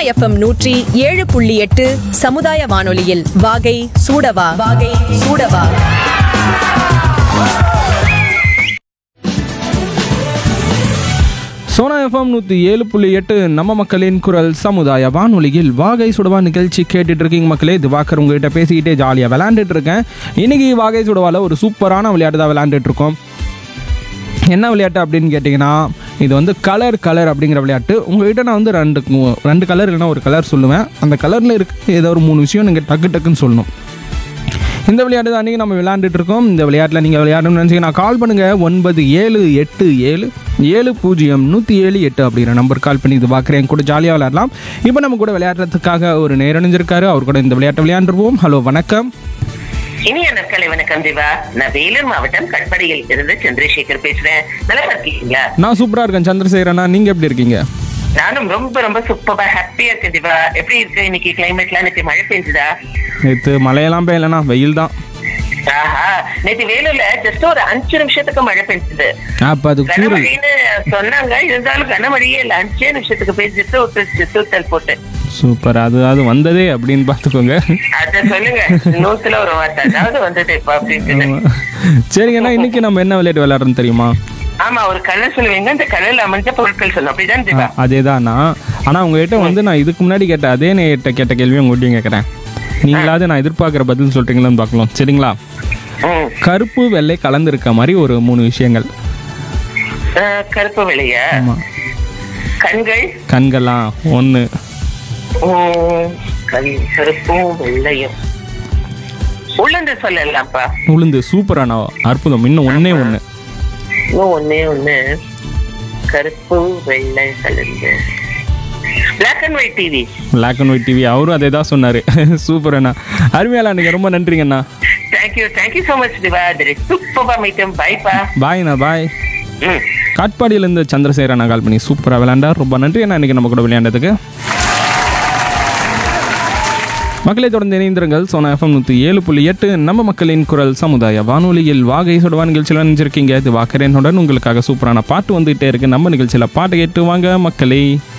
FM நூற்றி ஏழு புள்ளி எட்டு சமுதாய வானொலியில் வாகை சூடவா வாகை சூடவா சோனா எஃப்எம் நூற்றி ஏழு புள்ளி எட்டு நம்ம மக்களின் குரல் சமுதாய வானொலியில் வாகை சுடவா நிகழ்ச்சி கேட்டுட்டு இருக்கீங்க மக்களே திவாகர் உங்ககிட்ட பேசிக்கிட்டே ஜாலியாக விளையாண்டுட்டு இருக்கேன் இன்னைக்கு வாகை சுடவால ஒரு சூப்பரான விளையாட்டு தான் விளையாண்டுட்டு இருக்கோம் என்ன விளையாட்டு அப்படின்னு கேட்டிங்கன்னா இது வந்து கலர் கலர் அப்படிங்கிற விளையாட்டு உங்ககிட்ட நான் வந்து ரெண்டு ரெண்டு கலர் இல்லைன்னா ஒரு கலர் சொல்லுவேன் அந்த கலரில் இருக்க ஏதோ ஒரு மூணு விஷயம் நீங்கள் டக்கு டக்குன்னு சொல்லணும் இந்த விளையாட்டு தான் அன்றைக்கி நம்ம விளையாண்டுட்டு இருக்கோம் இந்த விளையாட்டில் நீங்கள் விளையாடணும்னு நினச்சிங்கன்னா கால் பண்ணுங்கள் ஒன்பது ஏழு எட்டு ஏழு ஏழு பூஜ்ஜியம் நூற்றி ஏழு எட்டு அப்படிங்கிற நம்பர் கால் பண்ணி இது பார்க்குறேன் கூட ஜாலியாக விளையாடலாம் இப்போ நம்ம கூட விளையாடுறதுக்காக ஒரு நேரணிஞ்சிருக்காரு அவர் கூட இந்த விளையாட்டை விளையாண்டுருவோம் ஹலோ வணக்கம் இனிய நற்கலை வணக்கம் திவா நான் வேலூர் மாவட்டம் கட்படியில் இருந்து சந்திரசேகர் பேசுறேன் நல்லா இருக்கீங்களா நான் சூப்பராக இருக்கேன் சந்திரசேகரண்ணா நீங்கள் எப்படி இருக்கீங்க நானும் ரொம்ப ரொம்ப சூப்பரா ஹாப்பியா இருக்கேன் திவா எப்படி இருக்கு இன்னைக்கு கிளைமேட்லாம் நேற்று மழை பெஞ்சுதா நேற்று மழையெல்லாம் பெய்யலண்ணா வெயில் தான் ஆஹா நேற்று வேலூர்ல ஜஸ்ட் ஒரு அஞ்சு நிமிஷத்துக்கு மழை பெஞ்சது அப்போ அது கூறல் கனமழைன்னு சொன்னாங்க இருந்தாலும் கனமழையே இல்ல அஞ்சே நிமிஷத்துக்கு பெஞ்சிட்டு விட்டுருச்சு தூத்தல் போட்டு சூப்பர் அது அது வந்ததே அப்படின்னு பார்த்துக்கோங்க அத சொல்லுங்க நூத்துல ஒரு வார்த்தை அதாவது வந்தது இப்ப அப்படின்னு சரிங்கண்ணா இன்னைக்கு நம்ம என்ன விளையாட்டு விளையாடுறோம் தெரியுமா ஆமா ஒரு கலர் சொல்லுவீங்க அந்த கலர்ல அமைஞ்ச பொருட்கள் சொல்லணும் அப்படிதான் திவா அதே தான்ண்ணா ஆனால் உங்ககிட்ட வந்து நான் இதுக்கு முன்னாடி கேட்ட அதே நேட்ட கேட்ட கேள்வி உங்கள்கிட்டயும் கேட்குறேன் நீங்களாவது நான் எதிர்பார்க்குற பதில் சொல்கிறீங்களான்னு பார்க்கலாம் சரிங்களா ம். கருப்பு வெள்ளை கலந்துருக்க மாதிரி ஒரு மூணு விஷயங்கள் அஹ், கருப்பு வெளிய ஆமாம் கண்கள் கண்கள்லாம் ஒன்று உம், கண் கருப்பும் வெள்ளையும் உள்ளந்து சொல்லலாம்ப்பா உளுந்து சூப்பராண்ணா அற்புதம் இன்னும் ஒன்றே ஒன்று இன்னும் ஒண்ணே ஒண்ணு கருப்பு வெள்ளை கலந்து black and white TV black and white TV அவரும் அதே தான் சொன்னார் சூப்பரண்ணா அருமையாளா நீங்கள் ரொம்ப நன்றிங்கண்ணா தேங்க்யூ தேங்க்யூ சோ மச் திவா திரு சூப்பர் மீட்டும் பைப்பா பாய்ண்ணா பாய் ம் காட்பாடியிலேருந்து சந்திரசேகரண்ணா கால் பண்ணி சூப்பராக விளையாண்டா ரொம்ப நன்றி அண்ணா இன்றைக்கி நம்ம கூட விளையாண்டதுக்கு மக்களை தொடர்ந்து இணைந்திருங்கள் சோனா எஃப்எம் நூற்றி ஏழு புள்ளி எட்டு நம்ம மக்களின் குரல் சமுதாய வானொலியில் வாகை சுடவா நிகழ்ச்சியில் நினைஞ்சிருக்கீங்க இது வாக்கரேனுடன் உங்களுக்காக சூப்பரான பாட்டு வந்துகிட்டே இருக்கு நம்ம நிகழ்ச்சியில் பாட்டு கேட்டு வாங்க மக்களே